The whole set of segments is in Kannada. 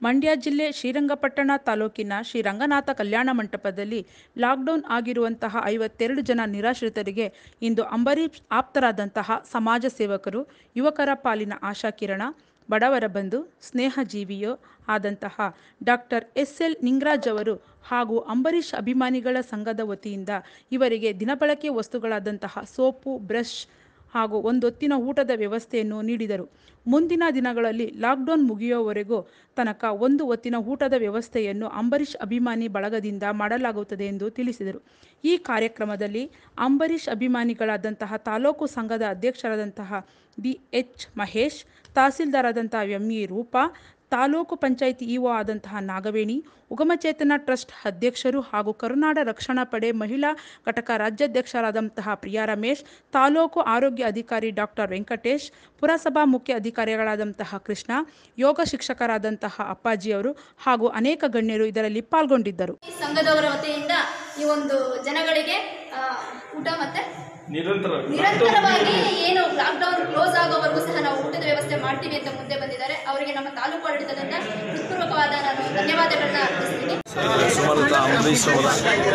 ಮಂಡ್ಯ ಜಿಲ್ಲೆ ಶ್ರೀರಂಗಪಟ್ಟಣ ತಾಲೂಕಿನ ಶ್ರೀ ರಂಗನಾಥ ಕಲ್ಯಾಣ ಮಂಟಪದಲ್ಲಿ ಲಾಕ್ಡೌನ್ ಆಗಿರುವಂತಹ ಐವತ್ತೆರಡು ಜನ ನಿರಾಶ್ರಿತರಿಗೆ ಇಂದು ಅಂಬರೀಷ್ ಆಪ್ತರಾದಂತಹ ಸಮಾಜ ಸೇವಕರು ಯುವಕರ ಪಾಲಿನ ಆಶಾಕಿರಣ ಬಡವರ ಬಂಧು ಸ್ನೇಹಜೀವಿಯೋ ಆದಂತಹ ಡಾಕ್ಟರ್ ಎಸ್ ಎಲ್ ನಿಂಗರಾಜ್ ಅವರು ಹಾಗೂ ಅಂಬರೀಷ್ ಅಭಿಮಾನಿಗಳ ಸಂಘದ ವತಿಯಿಂದ ಇವರಿಗೆ ದಿನಬಳಕೆ ವಸ್ತುಗಳಾದಂತಹ ಸೋಪು ಬ್ರಷ್ ಹಾಗೂ ಒಂದೊತ್ತಿನ ಊಟದ ವ್ಯವಸ್ಥೆಯನ್ನು ನೀಡಿದರು ಮುಂದಿನ ದಿನಗಳಲ್ಲಿ ಲಾಕ್ಡೌನ್ ಮುಗಿಯುವವರೆಗೂ ತನಕ ಒಂದು ಹೊತ್ತಿನ ಊಟದ ವ್ಯವಸ್ಥೆಯನ್ನು ಅಂಬರೀಷ್ ಅಭಿಮಾನಿ ಬಳಗದಿಂದ ಮಾಡಲಾಗುತ್ತದೆ ಎಂದು ತಿಳಿಸಿದರು ಈ ಕಾರ್ಯಕ್ರಮದಲ್ಲಿ ಅಂಬರೀಷ್ ಅಭಿಮಾನಿಗಳಾದಂತಹ ತಾಲೂಕು ಸಂಘದ ಅಧ್ಯಕ್ಷರಾದಂತಹ ಬಿ ಎಚ್ ಮಹೇಶ್ ತಹಸೀಲ್ದಾರಾದಂತಹ M E Roopa taluk panchayat EO ಆದಂತಹ ನಾಗವೇಣಿ ಉಗಮಚೇತನ ಟ್ರಸ್ಟ್ ಅಧ್ಯಕ್ಷರು ಹಾಗೂ ಕರುನಾಡ ರಕ್ಷಣಾ ಪಡೆ ಮಹಿಳಾ ಘಟಕ ರಾಜ್ಯಾಧ್ಯಕ್ಷರಾದಂತಹ ಪ್ರಿಯಾ ರಮೇಶ್ ತಾಲೂಕು ಆರೋಗ್ಯ ಅಧಿಕಾರಿ ಡಾಕ್ಟರ್ ವೆಂಕಟೇಶ್ ಪುರಸಭಾ ಮುಖ್ಯ ಅಧಿಕಾರಿಗಳಾದಂತಹ ಕೃಷ್ಣ ಯೋಗ ಶಿಕ್ಷಕರಾದಂತಹ ಅಪ್ಪಾಜಿಯವರು ಹಾಗೂ ಅನೇಕ ಗಣ್ಯರು ಇದರಲ್ಲಿ ಪಾಲ್ಗೊಂಡಿದ್ದರು ಈ ಸಂಘದವರ ವತಿಯಿಂದ ಈ ಒಂದು ಜನಗಳಿಗೆ ಆ, ಊಟ ಮತ್ತೆ ನಿರಂತರ ನಿರಂತರವಾಗಿ ಏನು ಲಾಕ್ಡೌನ್ ಕ್ಲೋಸ್ ಆಗೋವರೆಗೂ ಸಹ ನಾವು ಊಟದ ವ್ಯವಸ್ಥೆ ಮಾಡ್ತೀವಿ ಅಂತ ಮುಂದೆ ಬಂದಿದ್ದಾರೆ ಅವರಿಗೆ ನಮ್ಮ ತಾಲೂಕು ಆಡಳಿತದಿಂದ ಹೃತ್ಪೂರ್ವಕವಾದ ನಾನು ಧನ್ಯವಾದಗಳನ್ನ ಅರ್ಪಿಸ್ತೀನಿ ಸುಮಲತಾ ಅಂಬರೀಶ್ ಅವರ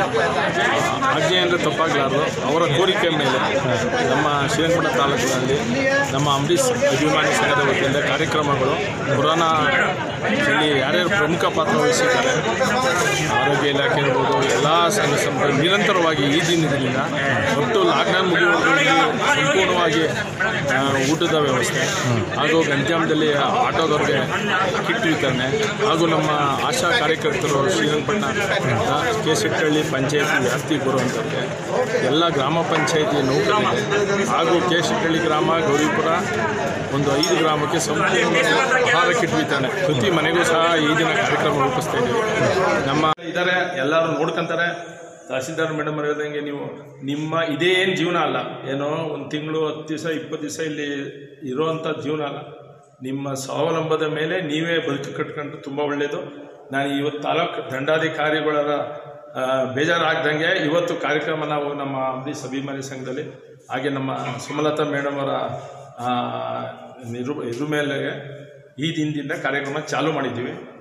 ಆಜ್ಞೆ ಅಂದರೆ ತಪ್ಪಾಗಲಾರದು ಅವರ ಕೋರಿಕೆ ಮೇಲೆ ನಮ್ಮ ಶ್ರೀರಂಗಪಟ್ಟಣ ತಾಲೂಕಿನಲ್ಲಿ ನಮ್ಮ ಅಂಬರೀಷ್ ಅಭಿಮಾನಿ ಸಂಘದ ವತಿಯಿಂದ ಕಾರ್ಯಕ್ರಮಗಳು ಪುರಾಣ ಇಲ್ಲಿ ಯಾರ್ಯಾರು ಪ್ರಮುಖ ಪಾತ್ರ ವಹಿಸಿದ್ದಾರೆ ಆರೋಗ್ಯ ಇಲಾಖೆ ಇರ್ಬೋದು ಎಲ್ಲ ಸಂಘ ಸಂಸ್ಥೆ ನಿರಂತರವಾಗಿ ಈ ದಿನದಿಂದ ಒಟ್ಟು ಲಾಕ್ಡೌನ್ ಮುಗಿಯುವವರೆಗೂ ಇಲ್ಲಿ ಸಂಪೂರ್ಣವಾಗಿ ಆ, ಊಟದ ವ್ಯವಸ್ಥೆ ಹಾಗೂ ಗಂತ್ಯಾಮದಲ್ಲಿ ಆಟೋದವ್ರಿಗೆ ಕಿಟ್ ವಿತರಣೆ ಹಾಗೂ ನಮ್ಮ ಆಶಾ ಕಾರ್ಯಕರ್ತರು ಶ್ರೀರಂಗಪಟ್ಟಣ ಕೆ ಶೆಟ್ಟಹಳ್ಳಿ ಪಂಚಾಯತಿ ವ್ಯಾಪ್ತಿಗೆ ಬರುವಂಥವ್ರಿಗೆ ಎಲ್ಲ ಗ್ರಾಮ ಪಂಚಾಯತಿ ನೌಕರರಿಗೆ ಹಾಗೂ ಕೆ ಶೆಟ್ಟಹಳ್ಳಿ ಗ್ರಾಮ ಗೌರಿಪುರ ಒಂದು ಐದು ಗ್ರಾಮಕ್ಕೆ ಸಂಪೂರ್ಣ ಆಹಾರ ಕಿಟ್ ವಿತರಣೆ ಪ್ರತಿ ಮನೆಗೂ ಸಹ ಈ ದಿನ ಕಾರ್ಯಕ್ರಮ ರೂಪಿಸ್ತಾ ಇದ್ದೀವಿ ನಮ್ಮ ಇದ್ದಾರೆ ಎಲ್ಲರೂ ನೋಡ್ಕೊಂತಾರೆ ತಹಸೀಲ್ದಾರ್ ಮೇಡಮ್ ಹೇಳಿದಂಗೆ ನೀವು ನಿಮ್ಮ ಇದೇ ಏನು ಜೀವನ ಅಲ್ಲ ಏನೋ ಒಂದು ತಿಂಗಳು ಹತ್ತು ದಿವಸ ಇಪ್ಪತ್ತು ದಿವಸ ಇಲ್ಲಿ ಇರೋವಂಥ ಜೀವನ ಅಲ್ಲ ನಿಮ್ಮ ಸ್ವಾವಲಂಬದ ಮೇಲೆ ನೀವೇ ಬದುಕು ಕಟ್ಕೊಂಡ್ರೆ ತುಂಬ ಒಳ್ಳೆಯದು ನಾನು ಇವತ್ತು ತಾಲೂಕು ದಂಡಾಧಿಕಾರಿಗಳ ಆ, ಬೇಜಾರಾಗ್ದಂಗೆ ಇವತ್ತು ಕಾರ್ಯಕ್ರಮ ನಾವು ನಮ್ಮ ಅಂಬರೀಷ್ ಅಭಿಮಾನಿ ಸಂಘದಲ್ಲಿ ಹಾಗೆ ನಮ್ಮ ಸುಮಲತಾ ಮೇಡಮ್ ಅವರ ಆ, ನಿರು ಇದ್ರ ಮೇಲೆ ಈ ದಿನದಿಂದ ಕಾರ್ಯಕ್ರಮ ಚಾಲೂ ಮಾಡಿದ್ದೀವಿ